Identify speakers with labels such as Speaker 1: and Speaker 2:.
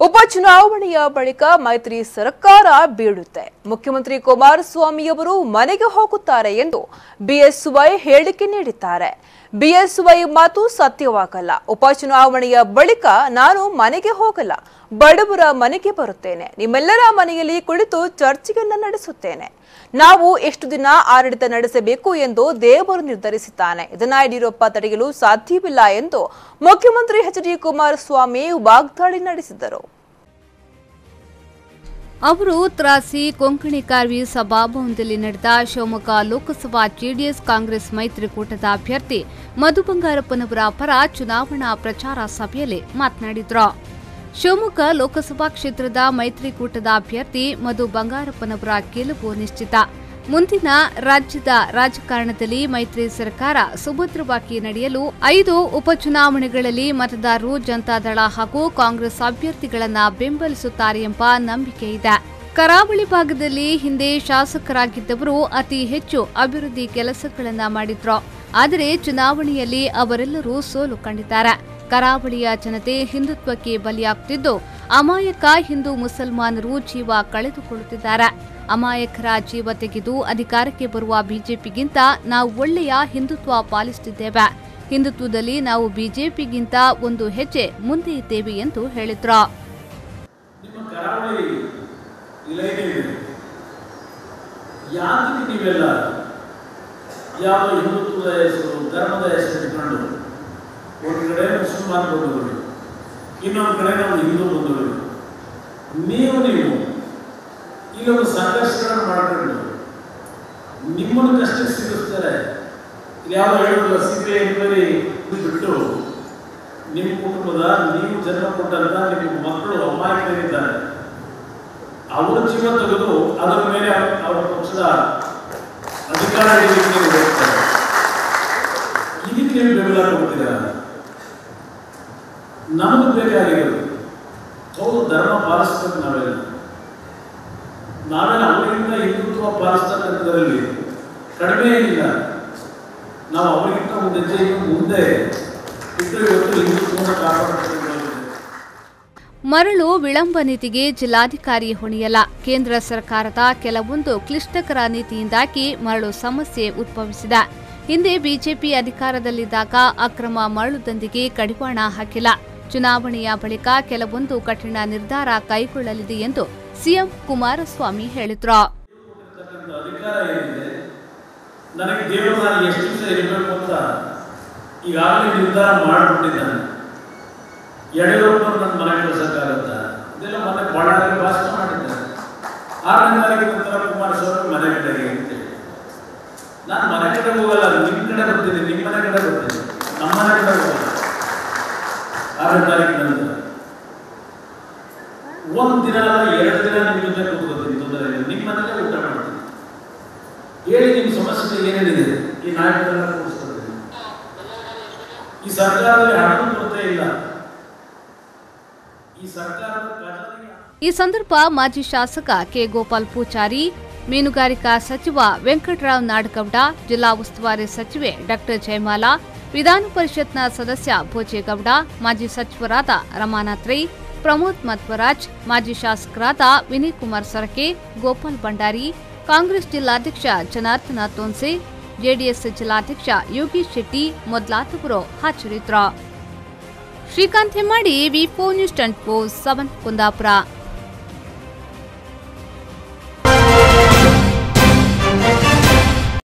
Speaker 1: ಉಪಚುನಾವಣೆಯ ಬಳಿಕ ಮೈತ್ರಿ ಸರ್ಕಾರ ಬೀಳುತ್ತೆ ಮುಖ್ಯಮಂತ್ರಿ ಕುಮಾರಸ್ವಾಮಿಯವರು ಮನೆಗೆ ಹೋಗುತ್ತಾರೆ ಎಂದು ಬಿಎಸ್ವೈ ಹೇಳಿಕೆ ನೀಡಿದ್ದಾರೆ ಬಿಎಸ್ವೈ ಮಾತು ಸತ್ಯವಾಗಲ್ಲ ಉಪಚುನಾವಣೆಯ ಬಳಿಕ ನಾನು ಮನೆಗೆ ಹೋಗಲ್ಲ ಬಡವರ ಮನೆಗೆ ಬರುತ್ತೇನೆ ನಿಮ್ಮೆಲ್ಲರ ಮನೆಯಲ್ಲಿ ಕುಳಿತು ಚರ್ಚೆಯನ್ನ ನಡೆಸುತ್ತೇನೆ ನಾವು ಎಷ್ಟು ದಿನ ಆಡಳಿತ ನಡೆಸಬೇಕು ಎಂದು ದೇವರು ನಿರ್ಧರಿಸಿದ್ದಾನೆ ಇದನ್ನ ಯಡಿಯೂರಪ್ಪ ತಡೆಯಲು ಸಾಧ್ಯವಿಲ್ಲ ಎಂದು ಮುಖ್ಯಮಂತ್ರಿ ಎಚ್ ಡಿ ಕುಮಾರಸ್ವಾಮಿ ವಾಗ್ದಾಳಿ ನಡೆಸಿದರು
Speaker 2: ಅವರು ತ್ರಾಸಿ ಕೊಂಕಣಿ ಕಾರ್ವಿ ಸಭಾಭವನದಲ್ಲಿ ನಡೆದ ಶಿವಮೊಗ್ಗ ಲೋಕಸಭಾ ಜೆಡಿಎಸ್ ಕಾಂಗ್ರೆಸ್ ಮೈತ್ರಿಕೂಟದ ಅಭ್ಯರ್ಥಿ ಮಧು ಬಂಗಾರಪ್ಪನವರ ಪರ ಚುನಾವಣಾ ಪ್ರಚಾರ ಸಭೆಯಲ್ಲಿ ಮಾತನಾಡಿದ್ರು ಶಿವಮೊಗ್ಗ ಲೋಕಸಭಾ ಕ್ಷೇತ್ರದ ಮೈತ್ರಿಕೂಟದ ಅಭ್ಯರ್ಥಿ ಮಧು ಬಂಗಾರಪ್ಪನವರ ಗೆಲುವು ನಿಶ್ಚಿತ ಮುಂದಿನ ರಾಜ್ಯದ ರಾಜಕಾರಣದಲ್ಲಿ ಮೈತ್ರಿ ಸರ್ಕಾರ ಸುಭದ್ರವಾಗಿ ನಡೆಯಲು ಐದು ಉಪಚುನಾವಣೆಗಳಲ್ಲಿ ಮತದಾರರು ಜನತಾದಳ ಹಾಗೂ ಕಾಂಗ್ರೆಸ್ ಅಭ್ಯರ್ಥಿಗಳನ್ನ ಬೆಂಬಲಿಸುತ್ತಾರೆ ಎಂಬ ನಂಬಿಕೆ ಇದೆ ಕರಾವಳಿ ಭಾಗದಲ್ಲಿ ಹಿಂದೆ ಶಾಸಕರಾಗಿದ್ದವರು ಅತಿ ಹೆಚ್ಚು ಅಭಿವೃದ್ಧಿ ಕೆಲಸಗಳನ್ನ ಮಾಡಿದ್ರು ಆದರೆ ಚುನಾವಣೆಯಲ್ಲಿ ಅವರೆಲ್ಲರೂ ಸೋಲು ಕಂಡಿದ್ದಾರೆ ಕರಾವಳಿಯ ಜನತೆ ಹಿಂದುತ್ವಕ್ಕೆ ಬಲಿಯಾಗುತ್ತಿದ್ದು ಅಮಾಯಕ ಹಿಂದೂ ಮುಸಲ್ಮಾನರು ಜೀವ ಕಳೆದುಕೊಳ್ಳುತ್ತಿದ್ದಾರೆ ಅಮಾಯಕರ ಜೀವ ತೆಗೆದು ಅಧಿಕಾರಕ್ಕೆ ಬರುವ ಬಿಜೆಪಿಗಿಂತ ನಾವು ಒಳ್ಳೆಯ ಹಿಂದುತ್ವ ಪಾಲಿಸುತ್ತಿದ್ದೇವೆ ಹಿಂದುತ್ವದಲ್ಲಿ ನಾವು ಬಿಜೆಪಿಗಿಂತ ಒಂದು ಹೆಜ್ಜೆ ಮುಂದೆ ಇದ್ದೇವೆ ಎಂದು ಹೇಳಿದ್ರು
Speaker 3: ನಿಮ್ಮ ಕರಾವಳಿ ಇಲಾಖೆ ಇದೆ ಯಾತಕ್ಕೆ ನೀವೆಲ್ಲ ಯಾವ ಹಿಂದುತ್ವದ ಹೆಸರು ಧರ್ಮದ ಹೆಸರು ಇಟ್ಕೊಂಡು ಒಂದು ಕಡೆ ಮುಸಲ್ಮಾನ್ ಬಂದವರು ಇನ್ನೊಂದು ಕಡೆ ನಾವು ಹಿಂದೂ ಬಂದವರು ನೀವು ನೀವು ಇಲ್ಲೊಂದು ಸಂಘರ್ಷಗಳನ್ನು ಮಾಡ್ಕೊಂಡು ನಿಮ್ಮನ್ನು ಕಷ್ಟಕ್ಕೆ ಸಿಗಿಸ್ತಾರೆ ಇಲ್ಲಿ ಯಾವ ಹೇಳೋದಿಲ್ಲ ಸಿಬಿಐ ಎನ್ಕ್ವೈರಿ ಬಿಟ್ಟು ನಿಮ್ಮ ಕುಟುಂಬದ ನೀವು ಜನ್ಮ ಕೊಟ್ಟಂತ ನಿಮ್ಮ ಮಕ್ಕಳು ಅಮಾಯಕರಿದ್ದಾರೆ ಅವರ ಜೀವ ತೆಗೆದು ಅದರ ಮೇಲೆ ಅವ್ರ- ಅವರ ಪಕ್ಷದ ಅಧಿಕಾರ ಹಿಡಿಲಿಕ್ಕೆ ಹೋಗ್ತಾರೆ ಇದಕ್ಕೆ ನೀವು ಬೆಂಬಲ ಕೊಡ್ತೀರಾ ನಮಗೆ ಬೇಕಾಗಿರೋದು ಹೌದು ಧರ್ಮ ಪಾಲಿಸ್ಬೇಕು ನಾವೆಲ್ಲ ನಾವೆಲ್ಲ ಅವರಿಗಿಂತ ಹಿಂದುತ್ವ ಪಾಲಿಸ್ತಕ್ಕಂಥದ್ರಲ್ಲಿ ಕಡಿಮೆ ಏನಿಲ್ಲ ನಾವು ಅವರಿಗಿಂತ ಒಂದು ಹೆಜ್ಜೆ ಇನ್ನು ಮುಂದೆ ಇದ್ರೆ ಇವತ್ತು ಹಿಂದುತ್ವವನ್ನು ಕಾಪಾಡಬೇಕು
Speaker 2: ಮರಳು ವಿಳಂಬ ನೀತಿಗೆ ಜಿಲ್ಲಾಧಿಕಾರಿ ಹೊಣೆಯಲ್ಲ ಕೇಂದ್ರ ಸರ್ಕಾರದ ಕೆಲವೊಂದು ಕ್ಲಿಷ್ಟಕರ ನೀತಿಯಿಂದಾಗಿ ಮರಳು ಸಮಸ್ಯೆ ಉದ್ಭವಿಸಿದೆ ಹಿಂದೆ ಬಿಜೆಪಿ ಅಧಿಕಾರದಲ್ಲಿದ್ದಾಗ ಅಕ್ರಮ ಮರಳು ದಂಧೆಗೆ ಕಡಿವಾಣ ಹಾಕಿಲ್ಲ ಚುನಾವಣೆಯ ಬಳಿಕ ಕೆಲವೊಂದು ಕಠಿಣ ನಿರ್ಧಾರ ಕೈಗೊಳ್ಳಲಿದೆ ಎಂದು ಸಿಎಂ ಕುಮಾರಸ್ವಾಮಿ ಹೇಳಿದ್ರು
Speaker 3: ಇರ್ತಕ್ಕಂಥ ಅಧಿಕಾರ ಏನಿದೆ ನನಗೆ ದೇವರು ನಾನು ಎಷ್ಟು ದಿವಸ ಇರಬೇಕು ಅಂತ ಈಗಾಗಲೇ ನಿರ್ಧಾರ ಮಾಡಿಬಿಟ್ಟಿದ್ದಾನೆ ಯಡಿಯೂರಪ್ಪ ನನ್ನ ಮನೆ ಕಳಿಸೋಕ್ಕಾಗತ್ತ ಇದೆಲ್ಲ ಮೊನ್ನೆ ಬಳ್ಳಾರಿ ಭಾಷಣ ಮಾಡಿದ್ದಾರೆ ಆರನೇ ತಾರೀಕು ನಂತರ ಕುಮಾರಸ್ವಾಮಿ ಮನೆ ಕಡೆಗೆ ಅಂತೇಳಿ ನಾನು ಮನೆ ಕಡೆ ಹೋಗಲ್ಲ ನಿಮ್ಮ ಕಡೆ ಬರ್ತೀನಿ ನಿಮ್ಮ ಮನೆ ಕಡೆ ಬರ್ತೀನಿ ನಮ್ಮ ಮನೆ ಕಡೆ ಹೋಗಲ್ಲ ಆರನೇ ತಾರೀಕು ನಂತರ ಒಂದು ದಿನ ಅಲ್ಲ ಎರಡು ದಿನ ನಿಮ್ಮ ಜೊತೆ ಕೂತ್ಕೋತೀನಿ ತೊಂದರೆ ಇಲ್ಲ ನಿಮ್ಮ ಮನೇಲೆ ಊಟ ಮಾಡ್ತೀನಿ ಹೇಳಿ ನಿಮ್ಮ ಸಮಸ್ಯೆ ಏನೇನಿದೆ ಈ ನಾಯಕರೆಲ್ಲ ಕೂರಿಸ್ಕೊಳ್ತೀನಿ ಈ ಸರ್ಕಾರದಲ್ಲಿ ಹಣದ ಕೊರತೆ ಇಲ್ಲ ಈ ಸರ್ಕಾರದ ಖಜಾನೆಗೆ
Speaker 2: ಈ ಸಂದರ್ಭ ಮಾಜಿ ಶಾಸಕ ಕೆ ಗೋಪಾಲ್ ಪೂಜಾರಿ ಮೀನುಗಾರಿಕಾ ಸಚಿವ ವೆಂಕಟರಾವ್ ನಾಡಗೌಡ ಜಿಲ್ಲಾ ಉಸ್ತುವಾರಿ ಸಚಿವೆ ಡಾಕ್ಟರ್ ಜಯಮಾಲಾ ವಿಧಾನ ಪರಿಷತ್ನ ಸದಸ್ಯ ಭೋಜೇಗೌಡ ಮಾಜಿ ಸಚಿವರಾದ ರಮಾನಾಥ್ ರೈ ಪ್ರಮೋದ್ ಮಧ್ವರಾಜ್ ಮಾಜಿ ಶಾಸಕರಾದ ವಿನಯ್ ಕುಮಾರ್ ಸರಕೆ ಗೋಪಾಲ್ ಭಂಡಾರಿ ಕಾಂಗ್ರೆಸ್ ಜಿಲ್ಲಾಧ್ಯಕ್ಷ ಜನಾರ್ದನ ತೋನ್ಸೆ ಜೆಡಿಎಸ್ ಜಿಲ್ಲಾಧ್ಯಕ್ಷ ಯೋಗೀಶ್ ಶೆಟ್ಟಿ ಮೊದಲಾದವರು ಹಾಜರಿದ್ದರು Srikanth Hemmadi V four news twenty four seven Kundapura